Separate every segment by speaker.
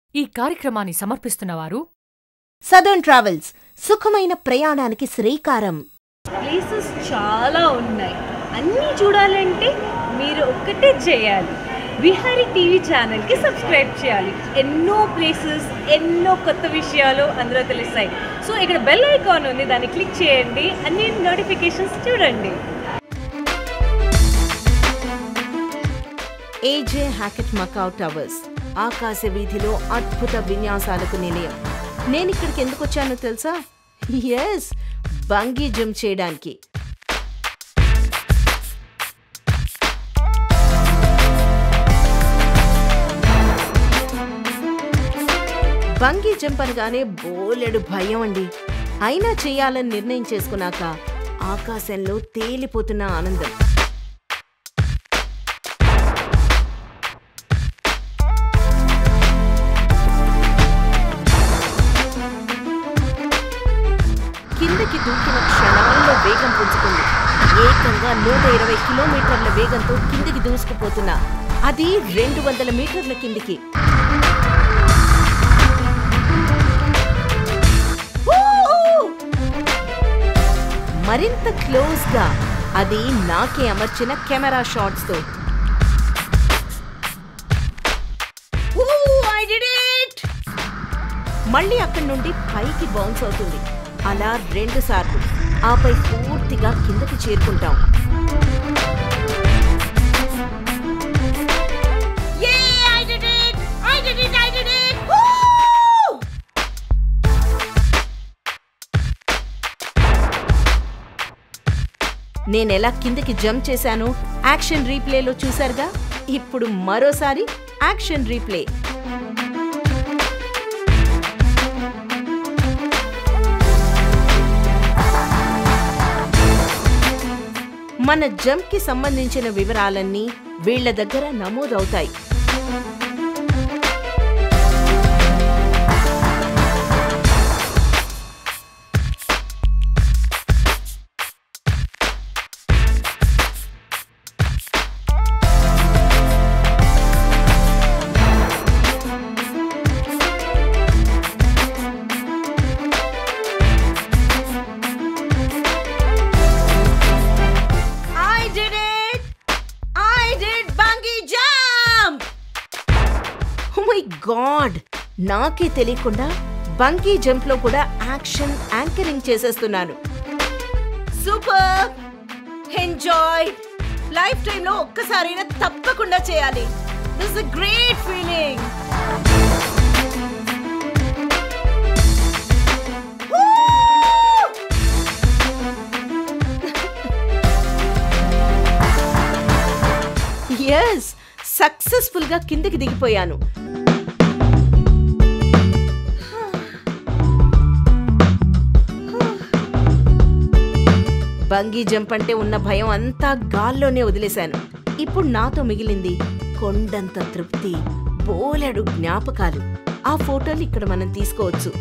Speaker 1: ఈ కార్యక్రమాన్ని సమర్పిస్తున్నవారు
Speaker 2: southern travels సుఖమైన ప్రయాణానికి శ్రీకారం
Speaker 3: ప్లేసెస్ చాలా ఉన్నాయి అన్నీ చూడాలంటే మీరు ఒక్కటే చేయాలి విహారీ టీవీ ఛానల్కి సబ్స్క్రైబ్ చేయాలి ఎన్నో ప్లేసెస్ ఎన్నో కొత్త విషయాలు అందులో తెలుస్తాయి సో ఇక్కడ బెల్ ఐకాన్ ఉంది దాన్ని క్లిక్ చేయండి అన్ని నోటిఫికేషన్స్ చూడండి
Speaker 2: ఏజే హ్యాకెట్ మకావ్ టవర్స్ ఆకాశ వీధిలో అద్భుత విన్యాసాలకు నిలయం నేను ఇక్కడికి ఎందుకు వచ్చానో తెలుసా ఎస్ బంగీ జంప్ చేయడానికి బంగీ జంప్ అనగానే బోలెడు భయం అండి అయినా చేయాలని నిర్ణయం చేసుకున్నాక ఆకాశంలో తేలిపోతున్న ఆనందం కిందకి దూకిన క్షణాల్లో వేగం పుంజుకుంది ఏకంగా నూట ఇరవై కిలోమీటర్ల వేగంతో కిందికి దూసుకుపోతున్నా అది రెండు వందల మీటర్ల కిందికి ఊ! మరింత క్లోజ్ గా అది నాకే అమర్చిన కెమెరా షాట్స్ తో ఊ, I did it! మళ్ళీ అక్కడి నుండి పైకి బౌన్స్ అవుతుంది అలా రెండు సార్లు ఆపై పూర్తిగా కిందకి చేరుకుంటాం Yay, I did it! I did it! I did it! Woo! నేనెలా కిందకి జంప్ చేశాను యాక్షన్ రీప్లేలో చూశారుగా ఇప్పుడు మరోసారి యాక్షన్ రీప్లే మన జంప్ కి సంబంధించిన వివరాలన్నీ వీళ్ళ దగ్గర నమోదవుతాయి I did it! I did bungee jump! Oh my god! నాకే తెలియకుండా బంకీ జంప్ లో కూడా యాక్షన్ యాంకరింగ్ చేసేస్తున్నాను సూపర్ ఎంజాయ్ లైఫ్ టైం లో ఒక్కసారైనా తప్పకుండా చేయాలి this a great feeling yes successful గా కిందకి దిగిపోయాను బంగీ జంప్ అంటే ఉన్న భయం అంతా గాల్లోనే వదిలేశాను ఇప్పుడు నాతో మిగిలింది కొండంత తృప్తి బోలెడు జ్ఞాపకాలు ఆ ఫోటోలు ఇక్కడ మనం తీసుకోవచ్చు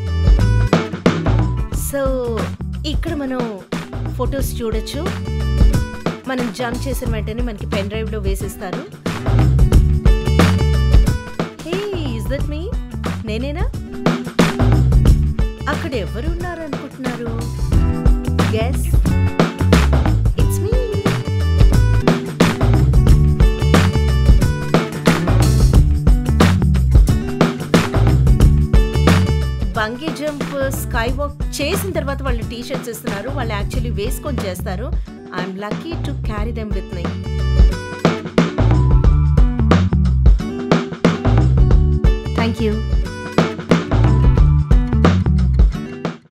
Speaker 2: సో ఇక్కడ మనం ఫొటోస్ చూడొచ్చు మనం జంప్ చేసిన వెంటనే మనకి పెన్ డ్రైవ్ లో వేసిస్తారు హే ఇస్ దట్ మీ నేనేనా అక్కడ ఎవరు ఉన్నారు అనుకుంటున్నారు guess it's me bungee jump sky walk చేసిన తర్వాత వాళ్ళు టీ షర్ట్స్ ఇస్తున్నారు వాళ్ళు యాక్చువల్లీ వేసుకొని చేస్తారు I'm lucky to carry them with me thank you